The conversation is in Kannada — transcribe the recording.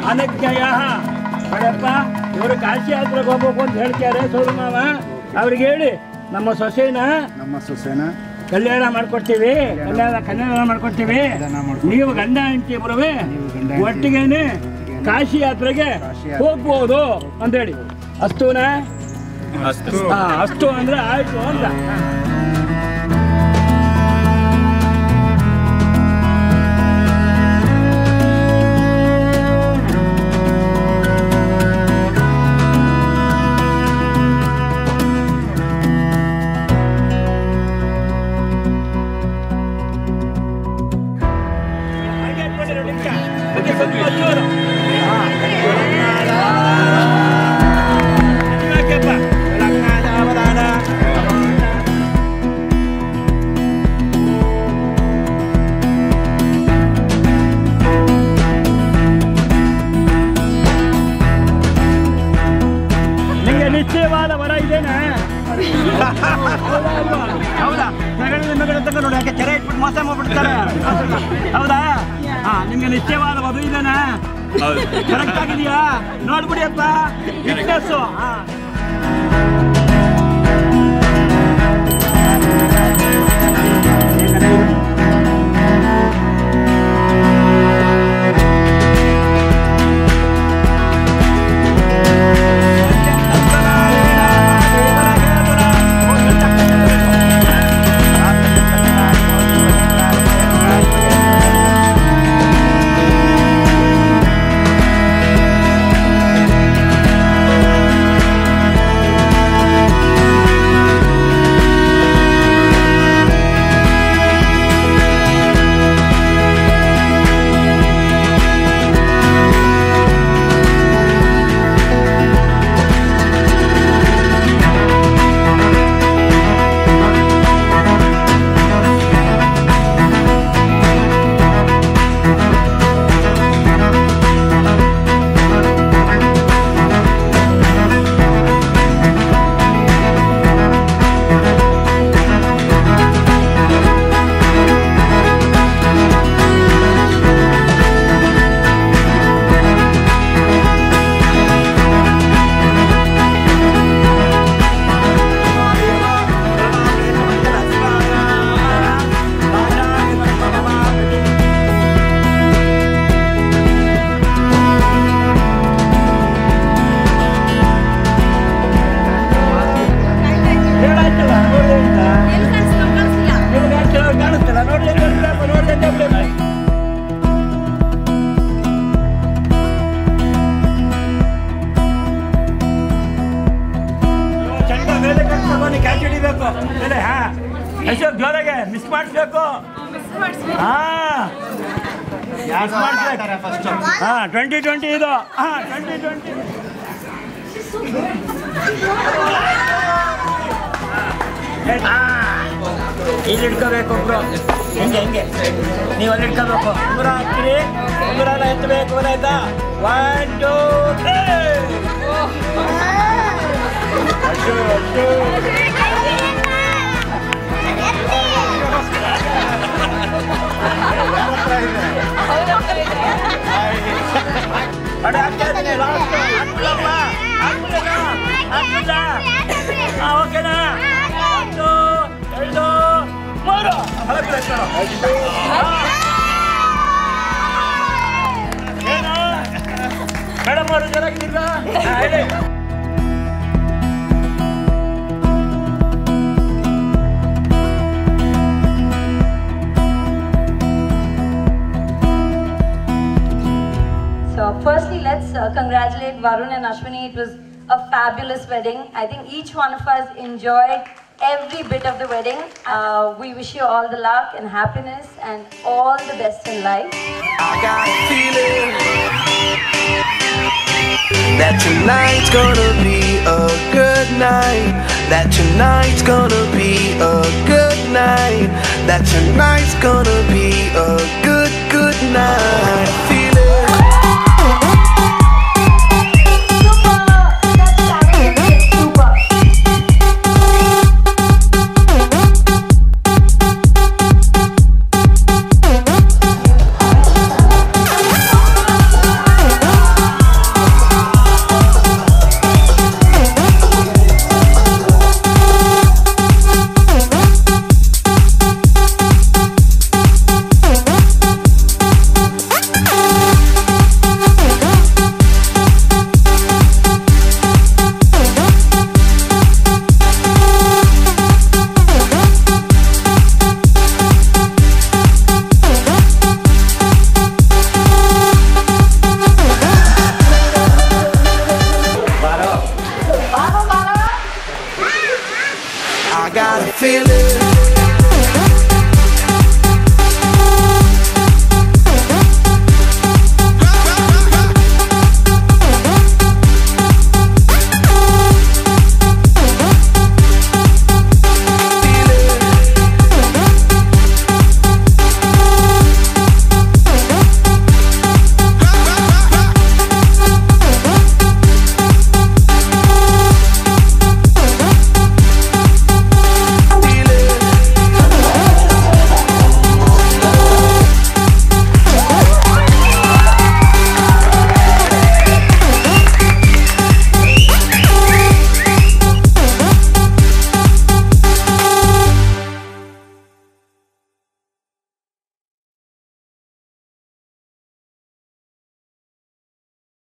ಅನಜ್ಞಯ ನೋಡಪ್ಪ ಇವರು ಕಾಶಿ ಯಾತ್ರೆಗೆ ಹೋಗ್ಬೇಕು ಅಂತ ಹೇಳ್ತಾರೆ ಸೋರು ಮಾವ ಅವ್ರಿಗೆ ಹೇಳಿ ನಮ್ಮ ಸೊಸೆನ ನಮ್ಮ ಸೊಸೆನ ಕಲ್ಯಾಣ ಮಾಡ್ಕೊಡ್ತೀವಿ ಕಲ್ಯಾಣ ಕಲ್ಯಾಣ ಮಾಡ್ಕೊಡ್ತೀವಿ ನೀವು ಗಂಡ ಹೆಂಡತಿ ಬರುವೆ ಒಟ್ಟಿಗೆನೆ ಕಾಶಿ ಯಾತ್ರೆಗೆ ಹೋಗ್ಬೋದು ಅಂತೇಳಿ ಅಸ್ತುನ ಹಾ ಅಷ್ಟು ಅಂದ್ರೆ ಆಯ್ತು ಅಂತ ಹಾಗೆ ಇಟ್ಕೊಂಡಿರು ನಿಮಿಷ. ಅದಕ್ಕೆ ಸ್ವಲ್ಪ ಜೋರು. ಹಾ. ಯಾಕೆಪ್ಪ? ಲಗ್ನಾದ ಅವಧಾನ. ನಿಂಗೆ ನಿಶ್ಚಯವಾದ ವರ ಇದೇನಾ ಹೌದಾ ಮಗಳ ಮಗಳ ತಗೊಂಡು ನೋಡಿ ಯಾಕೆ ಕೆರೆ ಇಟ್ಬಿಟ್ಟು ಮೋಸ ಮಾಡ್ಬಿಡ್ತಾರೆ ಹೌದಾ ಹಾ ನಿಮ್ಗೆ ನಿಶ್ಚಯವಾದ ವಧು ಇದೇನಾ ಕರೆಕ್ಟ್ ಆಗಿದೆಯಾ ನೋಡ್ಬಿಡಿಯಪ್ಪ ಫಿಟ್ನೆಸ್ ಹಾ ಹೇಳಾಯ್ತಲ್ಲ ನೋಡಿದೆ ಅಂತ ನಿಮ್ಗೆ ಆಕ್ಚುಲಿ ಕಾಣಿಸ್ತಲ್ಲ ನೋಡಿ ನೋಡಿ ನೋಡಿ ಚಂದ ಮೇಲೆ ಕಟ್ಕೊಂಡು ಕ್ಯಾಚ್ ಹಿಡಿಬೇಕು ಮೇಲೆ ಹಾ ಅಶೋಕ್ ಜೋರಾಗೆ ಮಿಸ್ ಮಾಡಿಸ್ಬೇಕು ಹಾ ಯಾರು ಮಾಡ್ಬೇಕು ಹಾ ಟ್ವೆಂಟಿ ಟ್ವೆಂಟಿ ಇದು ಹಾ ಟ್ವೆಂಟಿ ಟ್ವೆಂಟಿ ಇಲ್ಲಿ ಇಟ್ಕೋಬೇಕು ಒಬ್ರು ಹೆಂಗೆ ಹೆಂಗೆ ನೀವು ಅಲ್ಲಿ ಇಟ್ಕೋಬೇಕು ಉಂಗುರ ಹಾಕ್ತೀರಿ ಉಂಗುರನ ಎತ್ತಬೇಕು ಗೊತ್ತಾಯ್ತಾ ಒನ್ ಟೂ ತ್ರೀ ಅಷ್ಟು ಅಷ್ಟು ಅಡೆ ಹಾಕ್ತಾ ಇದ್ದೀನಿ ಲಾಸ್ಟ್ ಹಾಕ್ಬಿಡಮ್ಮ ಹಾಕ್ಬಿಡಮ್ಮ ಹಾಕ್ಬಿಡ ಹಾಂ ಓಕೆನಾ ಒಂದು ಎರಡು ಮೂರು ಹಲಕ್ಕೆ ಏನು ಮೇಡಮ್ ಅವರು ಚೆನ್ನಾಗಿದ್ದೀರಾ ಹಾಂ, ಹೇಳಿ So, firstly, let's uh, congratulate Varun and Ashwini. It was a fabulous wedding. I think each one of us enjoyed every bit of the wedding. Uh, we wish you all the luck and happiness and all the best in life. I got a feeling that tonight's gonna be a good night. That tonight's gonna be a good night. That tonight's gonna be a good, good night. I feel